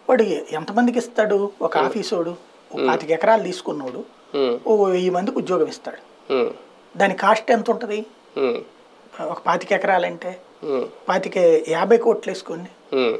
వాడు ఎంతమందికి ఇస్తాడు ఒక ఆఫీసోడు ఓ పాతిక ఎకరాలు తీసుకున్నోడు ఉమ్, ఓ వెయ్యి మందికి ఉద్యోగం ఇస్తాడు ఉమ్, దాని కాస్ట్ ఎంత ఉంటుంది ఉమ్, ఒక పాతిక ఎకరాలంటే ఉమ్, పాతిక యాభై కోట్లు వేసుకోండి ఉమ్,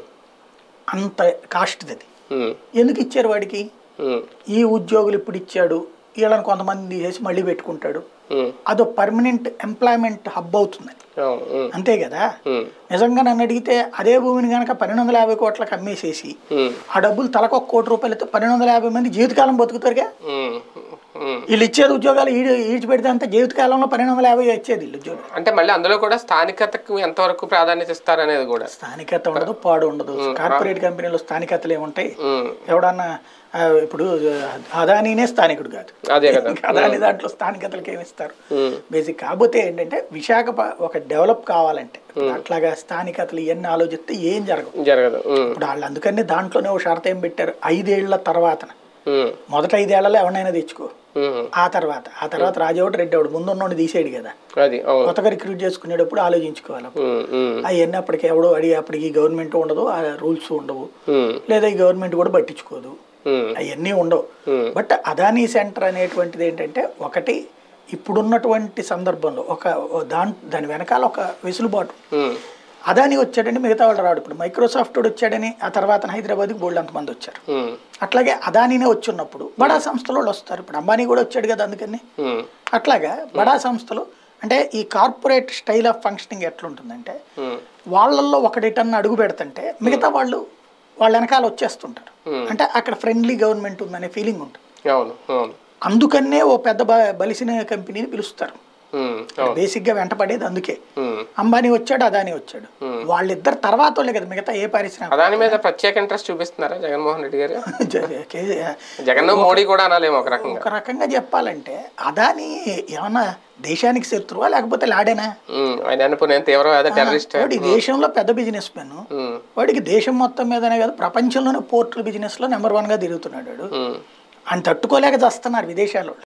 అంత కాస్ట్ అది ఉమ్, ఎందుకు ఇచ్చారు వాడికి ఉమ్, ఈ ఉద్యోగులు ఇప్పుడు ఇచ్చాడు వీళ్ళని కొంతమంది తీసేసి మళ్ళీ పెట్టుకుంటాడు ఉమ్, అదో పర్మనెంట్ ఎంప్లాయ్మెంట్ హబ్ అవుతుంది అవును ఉమ్, అంతే కదా ఉమ్, నిజంగా నన్ను అడిగితే అదే భూమిని కనుక పన్నెండు వందల యాభై కోట్లకు అమ్మేసేసి ఉమ్, ఆ డబ్బులు తలకు ఒక కోటి రూపాయలతో పన్నెండు వందల యాభై మంది జీవితకాలం బతుకుతారుగా ఉమ్, ఉమ్. వీళ్ళు ఇచ్చేది ఉద్యోగాలు ఈడి ఈడ్చిపెడితే అంతా జీవితకాలంలో పన్నెండు వందల యాభై వచ్చేది వీళ్ళు ఉద్యోగాలు అంటే మళ్ళీ అందులో కూడా స్థానికతకు ఎంతవరకు ప్రాధాన్యత ఇస్తారనేది కూడా స్థానికత ఉండదు పాడు ఉండదు కార్పొరేట్ కంపెనీలో స్థానికతలు ఏముంటాయి ఉమ్, ఎవడన్నా ఆ, ఇప్పుడు అదానీనే స్థానికుడు కాదు అదే కదా ఇంకా అదాని దాంట్లో స్థానికతలకు ఏమి ఇస్తారు ఉమ్, బేసిక్ కాకపోతే ఏంటంటే విశాఖ ప- ఒక డెవలప్ కావాలంటే ఇప్పుడు అట్లాగా స్థానికతలు ఇవన్నీ ఆలోచిస్తే ఏం జరగవు జరగదు ఉమ్, ఇప్పుడు వాళ్ళు అందుకని దాంట్లోనే ఒక షరత ఏం పెట్టారు ఐదేళ్ల తర్వాత ఉమ్, మొదట ఐదేళ్లలో ఎవరినైనా తెచ్చుకో ఉమ్, ఆ తర్వాత ఆ తర్వాత రాజేవుడు రెడ్డి ఆవిడ ముందు ఉన్నోడిని తీసేయడు కదా అది అవును కొత్తగా రిక్రూట్ చేసుకునేటప్పుడు ఆలోచించుకోవాలి ఉమ్, ఉమ్, అవన్నీ అప్పటికి ఎవడో అడిగి అప్పటికి గవర్నమెంట్ ఉండదు ఆ రూల్స్ ఉండవు ఉమ్, లేదా ఈ గవర్నమెంట్ కూడా పట్టించుకోదు ఉమ్, అవన్నీ ఉండవు ఉమ్, బట్ అదానీ సెంటర్ అనేటువంటిది ఏంటంటే ఒకటి ఇప్పుడున్నటువంటి సందర్భంలో ఒక ఓ దాని దాని వెనకాల ఒక వెసులుబాటు ఉమ్, అదానీ వచ్చాడని మిగతా వాళ్ళు రాడు ఇప్పుడు మైక్రోసాఫ్ట్ వాడు వచ్చాడని ఆ తర్వాత హైదరాబాద్కి బోల్డ్ అంతమంది వచ్చారు ఉమ్, అట్లాగే అదానీనే వచ్చినప్పుడు బడా సంస్థల వాళ్ళు వస్తారు ఇప్పుడు అంబానీ కూడా వచ్చాడు కదా అందుకని ఉమ్, అట్లాగా బడా సంస్థలు అంటే ఈ కార్పొరేట్ స్టైల్ ఆఫ్ ఫంక్షనింగ్ ఎట్లుంటుందంటే ఉమ్, వాళ్ళల్లో ఒకటిటన్న అడుగు పెడుతుంటే మిగతా వాళ్ళు వాళ్ళ వెనకాల వచ్చేస్తుంటారు అంటే అక్కడ ఫ్రెండ్లీ గవర్నమెంట్ ఉందనే ఫీలింగ్ ఉంటుంది అవును అవును అందుకనే ఓ పెద్ద బ- బలిసిన కంపెనీని పిలుస్తారు ఉమ్, అవును బేసిక్గా వెంటపడేది అందుకే ఉమ్. అంబానీ వచ్చాడు అదానీ వచ్చాడు వాళ్ళిద్దరు తర్వాత వాళ్ళే కదా మిగతా ఏ పరిశ్రమ అదాని మీద ప్రత్యేక ఇంట్రెస్ట్ చూపిస్తున్నారా జగన్మోహన్ రెడ్డి గారు జ- కే- జగన్ మోడీ కూడా అనాలేమో ఒక రకంగా ఒక రకంగా చెప్పాలంటే అదానీ ఏమన్నా దేశానికి శత్రువా లేకపోతే లాడేనా ఉమ్, ఆయన అనుకునే తీవ్రవాద టెర్రరిస్ట్ వాడు ఈ దేశంలో పెద్ద బిజినెస్ మ్యాన్ ఉమ్, వాడికి దేశం మొత్తం మీదనే కాదు ప్రపంచంలోనే పోర్టుల బిజినెస్ లో నెంబర్ వన్ గా తిరుగుతున్నాడు వాడు ఉమ్, అని తట్టుకోలేక చేస్తున్నారు విదేశాల్లో